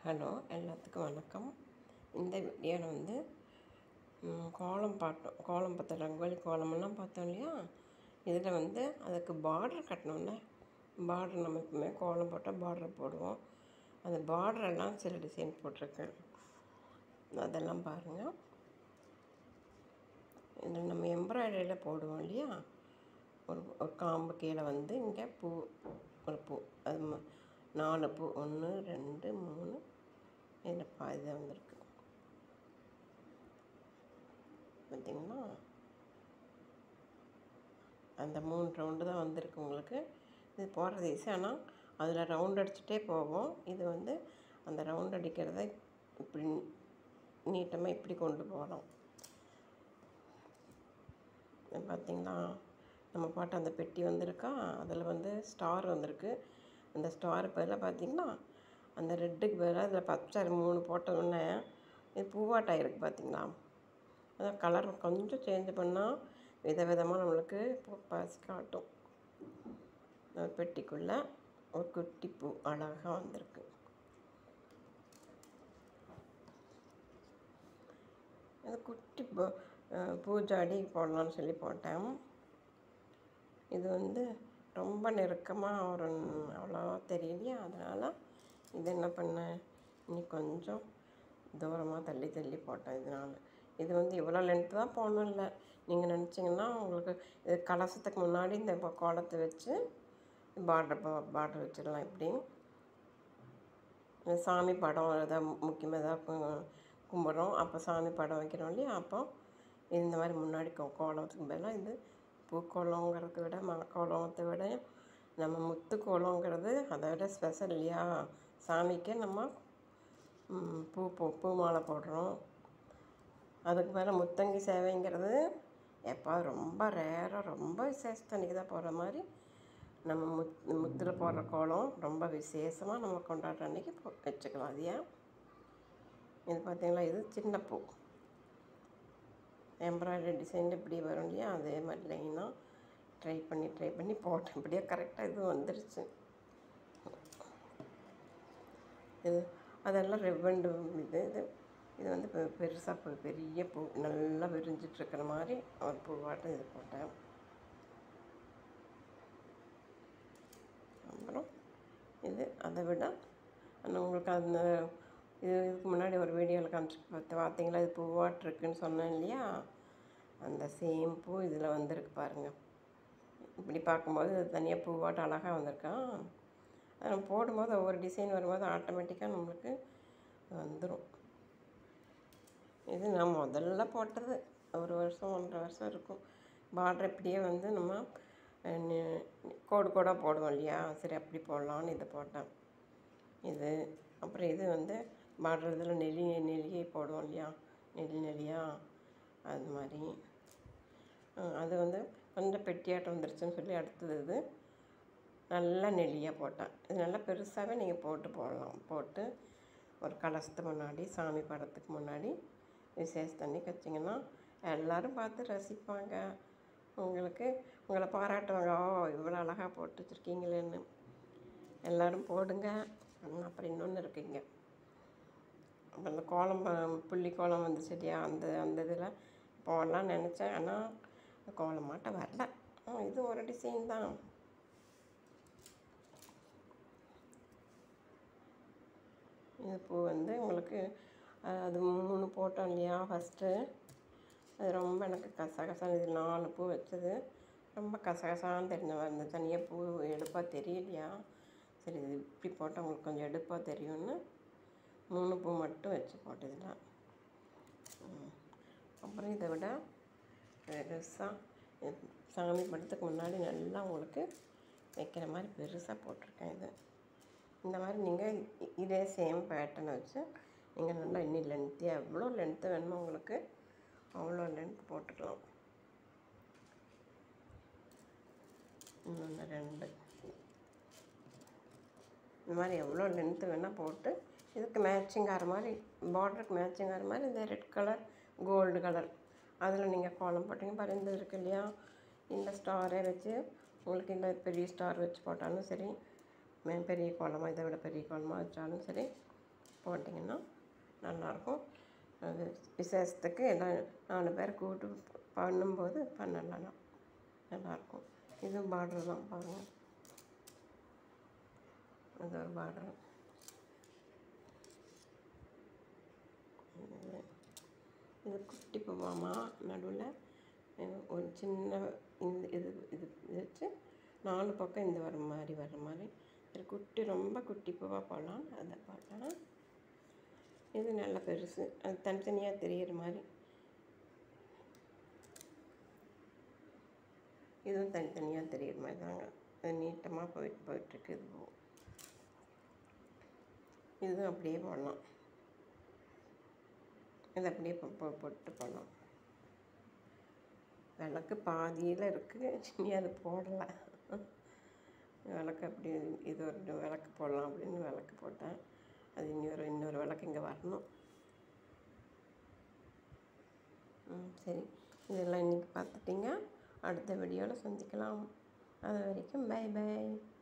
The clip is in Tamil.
ஹலோ எல்லாத்துக்கும் வணக்கம் இந்த வீடியோவில் வந்து ம், கோலம் பார்த்தோம் கோலம் பார்த்தோம் ரங்கோலி கோலமெல்லாம் பார்த்தோம் இல்லையா இதில் வந்து அதுக்கு பார்டர் கட்டணும்ல பார்டர் நம்ம எப்பவுமே கோலம் போட்டால் பார்டர் போடுவோம் அந்த border எல்லாம் சில டிசைன் போட்டிருக்கேன் அதெல்லாம் பாருங்கள் இதில் நம்ம எம்ப்ராய்டரியில் போடுவோம் இல்லையா ஒரு ஒரு காம்பு கீழே வந்து இங்கே பூ ஒரு பூ அது ம- நாலு பூ ஒன்று ரெண்டு மூணு இதில் பாதி தான் வந்திருக்கு பார்த்தீங்களா அந்த மூணு ரவுண்டு தான் வந்திருக்கு உங்களுக்கு இது போடுறது ஈஸி ஆனால் அதில் ரவுண்ட் அடிச்சுட்டே போவோம் இது வந்து அந்த ரவுண்ட் அடிக்கிறத இப்படி நீட்டமாக இப்படி கொண்டு போகலாம் இது பார்த்தீங்களா நம்ம பாட்டு அந்த பெட்டி வந்திருக்கா அதில் வந்து ஸ்டார் வந்திருக்கு அந்த ஸ்டார் பதிலாக பார்த்தீங்களா அந்த ரெட்டுக்கு பதிலாக அதில் பச்சை மூணு போட்ட உடனே இது பூவாட்டம் இருக்குது பார்த்தீங்களா அதான் கலர் கொஞ்சம் சேஞ்ச் பண்ணால் விதவிதமாக நம்மளுக்கு பூ பாசி காட்டும் அந்த பெட்டிக்குள்ளே ஒரு குட்டி பூ அழகாக வந்திருக்கு அது குட்டி பூ அஹ் பூஜாடி போடலான்னு சொல்லி போட்டேன் இது வந்து ரொம்ப நெருக்கமாக ஒரு அவ்வளோவா தெரியலையா அதனால் இது என்ன பண்ணேன் இன்னி கொஞ்சம் தூரமாக தள்ளி தள்ளி போட்டேன் இதனால் இது வந்து இவ்வளோ லென்த்து தான் போகணும் இல்லை நீங்கள் நினச்சிங்கன்னா உங்களுக்கு இது கலசத்துக்கு முன்னாடி இந்த ப- கோலத்தை வச்சு பார்டர் பார்டர் வச்சிடலாம் இப்படி இந்த சாமி படம் எதாவது முக்கியமாக எதாவது கு- கும்பிட்றோம் அப்போ சாமி படம் வைக்கிறோம் இல்லையா அப்போ இந்த மாதிரி முன்னாடி கோ- கோலத்துக்கு பதிலாக இது பூக்கோலங்கிறத விட மரக்கோலத்தை விட நம்ம முத்து கோலங்கிறது அதை விட ஸ்பெஷல் இல்லையா சாமிக்கு நம்ம ம், பூ பூ பூ மாலை போடுறோம் அதுக்கு மேலே முத்தங்கி சேவைங்கிறது எப்போ ரொம்ப ரேராக ரொம்ப விசேஷத்தன்னைக்கு தான் போடுற மாதிரி நம்ம முத் முத்தில் போடுற கோலம் ரொம்ப விசேஷமாக நம்ம கொண்டாடுற அன்னைக்கு போ- வச்சுக்கலாம் அது ஏன் இது பார்த்தீங்களா இது சின்ன பூ எம்ப்ராய்டரி டிசைன் இப்படி வரும் இல்லையா அதே மாதிரி லைனாக ட்ரை பண்ணி ட்ரை பண்ணி போட்டேன் இப்படியே கரெக்டாக இது வந்துருச்சு இது அதெல்லாம் ரெவண்டு இது இது இது வந்து பெ- பெருசா பூ பெரிய பூ நல்லா விரிஞ்சிட்டு இருக்கிற மாதிரி ஒரு பூவாட்டம் இது போட்டேன் அப்புறம் இது அதை விட ஆனால் உங்களுக்கு அந்த இது இதுக்கு முன்னாடி ஒரு வீடியோவில் காமிச்சு பார்த்து பார்த்தீங்களா இது பூவாட்டு இருக்குன்னு சொன்னேன் இல்லையா அந்த சேம் பூ இதில் வந்திருக்கு பாருங்கள் இப்படி பார்க்கும்போது இது தனியாக பூவாட்டம் அழகாக வந்திருக்கான் அது நம்ம போடும்போது ஒவ்வொரு டிசைன் வரும்போது ஆட்டோமேட்டிக்காக நம்மளுக்கு வந்துடும் இது நான் முதல்ல போட்டது ஒரு வருஷம் ஒன்றரை வருஷம் இருக்கும் பார்டர் இப்படியே வந்து நம்ம அஹ், நி- கோடு கோடாக போடுவோம் இல்லையா சரி அப்படி போடலான்னு இதை போட்டேன் இது அப்புறம் இது வந்து பார்டர் இதில் நெல்லி நெல்லியை போடுவோம் இல்லையா நெல்லி நெல்லியா அது மாதிரி அஹ், அது வந்து கொஞ்சம் பெட்டியாட்டம் வந்துருச்சுன்னு சொல்லி அடுத்தது இது நல்லா நெல்லியாக போட்டேன் இது நல்லா பெருசாகவே நீங்கள் போட்டு போடலாம் போட்டு ஒரு கலசத்து முன்னாடி சாமி படத்துக்கு முன்னாடி விசேஷ தண்ணி வச்சிங்கன்னா எல்லாரும் பார்த்து ரசிப்பாங்க உங்களுக்கு உங்களை பாராட்டுவாங்க ஓ இவ்வளோ அழகாக போட்டு வச்சுருக்கீங்களேன்னு எல்லாரும் போடுங்க ம், அப்புறம் இன்னொன்று இருக்குங்க அப்ப அந்த கோலம் ப- புள்ளி கோலம் வந்துச்சு இல்லையா அந்த அந்த இதில் போடலாம்னு நினச்சேன் ஆனால் கோலம் மாட்ட வரல ஆ, இது ஒரு டிசைன் தான் இது பூ வந்து உங்களுக்கு அஹ், அது மூணு போட்டோம் இல்லையா ஃபஸ்ட்டு அது ரொம்ப எனக்கு கசகசான்னு இது நாலு பூ வச்சது ரொம்ப கசகசான்னு தெரிஞ்ச மாதிரி இருந்தது தனியாக பூ எடுப்பாக தெரியலையா சரி இது இப்படி போட்டால் உங்களுக்கு கொஞ்சம் எடுப்பாக தெரியும்னு மூணு பூ மட்டும் வச்சு போட்டதில்ல அப்புறம் இதை விட பெருசாக சாமி படத்துக்கு முன்னாடி நல்லா உங்களுக்கு வைக்கிற மாதிரி பெருசாக போட்டிருக்கேன் இது இந்த மாதிரி நீங்கள் இதே சேம் பேட்டர்னை வச்சு நீங்கள் நல்லா இன்னும் லென்த்தியாக எவ்வளோ லென்த்து வேணுமோ உங்களுக்கு அவ்வளோ லென்த் போட்டுக்கலாம் இன்னொன்று ரெண்டு இந்த மாதிரி எவ்வளோ லென்த்து வேணால் போட்டு இதுக்கு மேட்சிங் ஆகிற மாதிரி பார்டருக்கு மேட்சிங் ஆகிற மாதிரி இந்த ரெட் கலர் கோல்டு கலர் அதில் நீங்கள் கோலம் போட்டிங்க பாரு இந்த இருக்கு இல்லையா இந்த ஸ்டாரே வச்சு உங்களுக்கு இந்த பெரிய ஸ்டார் வச்சு போட்டாலும் சரி மே- பெரிய கோலமாக இதை விட பெரிய கோலமாக வச்சாலும் சரி போட்டிங்கன்னா நல்லாயிருக்கும் அது விசேஷத்துக்கு எல்லாம் நாலு பேர் கூட்டு பண்ணும்போது பண்ணலாம் நல்லாயிருக்கும் இதுவும் பார்டர் தான் பாருங்கள் இது ஒரு பார்டர் இது குட்டி பூவாமா நடுவில் ஒரு சின்ன இந்த இது இது இது வச்சு நாலு பக்கம் இந்த வர மாதிரி வர மாதிரி இது குட்டி ரொம்ப குட்டி பூவாக போடலாம் அதை போட்டேன் இது நல்ல பெருசு அது தனித்தனியாக தெரியிற மாதிரி இதுவும் தனித்தனியாக தெரியிற மாதிரி தாங்க அது நீட்டமாக போயிட்டு போயிட்டுருக்கு இது பூ இதுவும் அப்படியே போடலாம் இது அப்படியே பொ- பொ- போட்டு பண்ணோம் விளக்கு பாதியில் இருக்குது நீ அது போடலை விளக்கு அப்படி இது ஒரு விளக்கு போடலாம் அப்படின்னு விளக்கு போட்டேன் அது இன்னொரு இன்னொரு விளக்கு இங்கே வரணும் ம் சரி இதெல்லாம் இன்றைக்கி பார்த்துட்டிங்க அடுத்த வீடியோவில் சந்திக்கலாம் அது வரைக்கும் பை பை